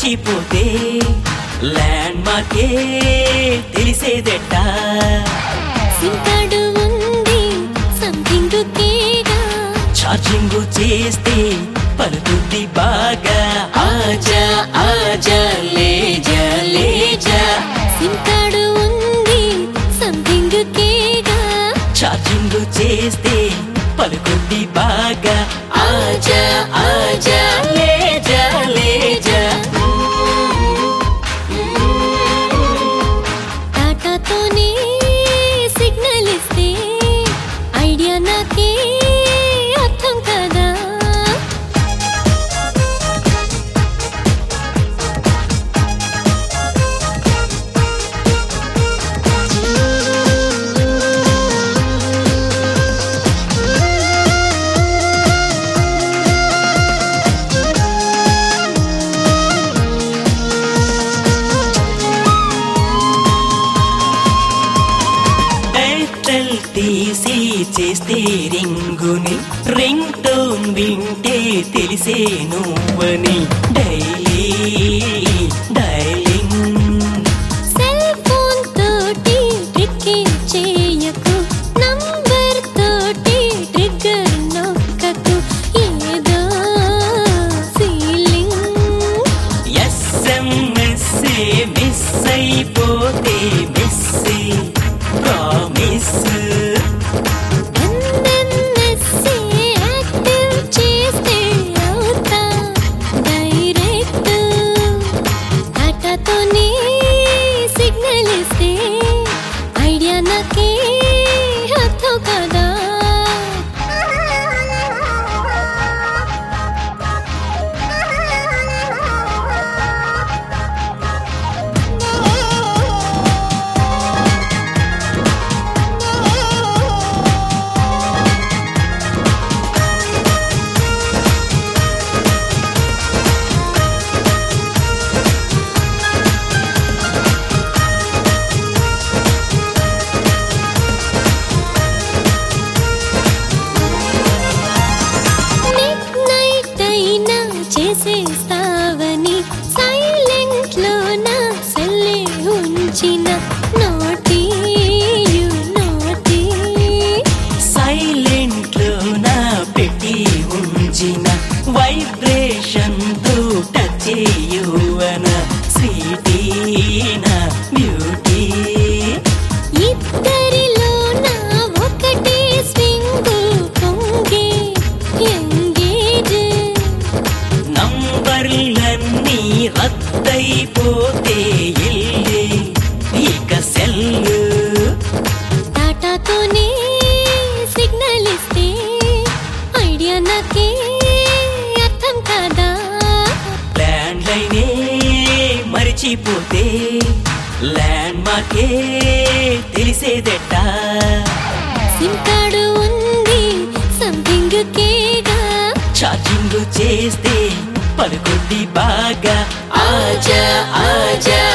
మరిచిపోతే land మార్కే తెలిసేదెట్ట సింకాడు ఉంది something కేగా charging చేస్తే పలుకుద్ది బాగా ఆజా ఆజా లేజా లేజా సింకాడు ఉంది సంథింగ్ కేగా ఛార్జింగ్ చేస్తే పలుకుద్ది బాగా ఆజా ఆజా లేజా లేజా టాటాతోనే సిగ్నల్ ఇస్తే ఐడియా నాకే అర్థం కదా ఎయిర్టెల్ తీసి చేస్తే రింగుని రింగ్ టోన్ వింటే తెలిసే నువ్వని డైలీ డైలింగ్ సెల్ ఫోన్ తోటి ట్రిక్ చేయకు నంబర్ తోటి ట్రిగ్గర్ నొక్కకు ఏదో ఫీలింగ్ ఎస్ఎంఎస్ మిస్ అయిపోతే మిస్ ప్రామిస్ ఎన్ఎన్ఎస్సీ యాక్టివ్ చేస్తే అవుతా డైరెక్ట్ టాటాతోనే సిగ్నల్ ఇస్తే ఐడియా నాకే అర్థం కదా మిడ్ నైట్ అయినా చేసేస్తావని సైలెంట్ లో నా సెల్లే ఉంచిన నోటి యు నోటి సైలెంట్ లో నా పెట్టి ఉంచిన వైబ్రేషన్ తో టచ్ చేయువన స్వీటీ నా బ్యూటీ ఇద్దరిలో నా ఒకటే స్వింగ్ పొంగే ఎంగేజ్ నంబర్లన్నీ రద్దయిపోతే ఇల్లే ఇక సెల్లు టాటాతోనే సిగ్నల్ ఇస్తే ఐడియా నాకే అర్థం కాదా ల్యాండ్ లైనే మరిచిపోతే ల్యాండ్ మార్కే తెలిసేదెట్ట సింకాడు ఉంది సంథింగ్ కేగా ఛార్జింగ్ చేస్తే పలుకుద్ది బాగా ఆజా ఆజా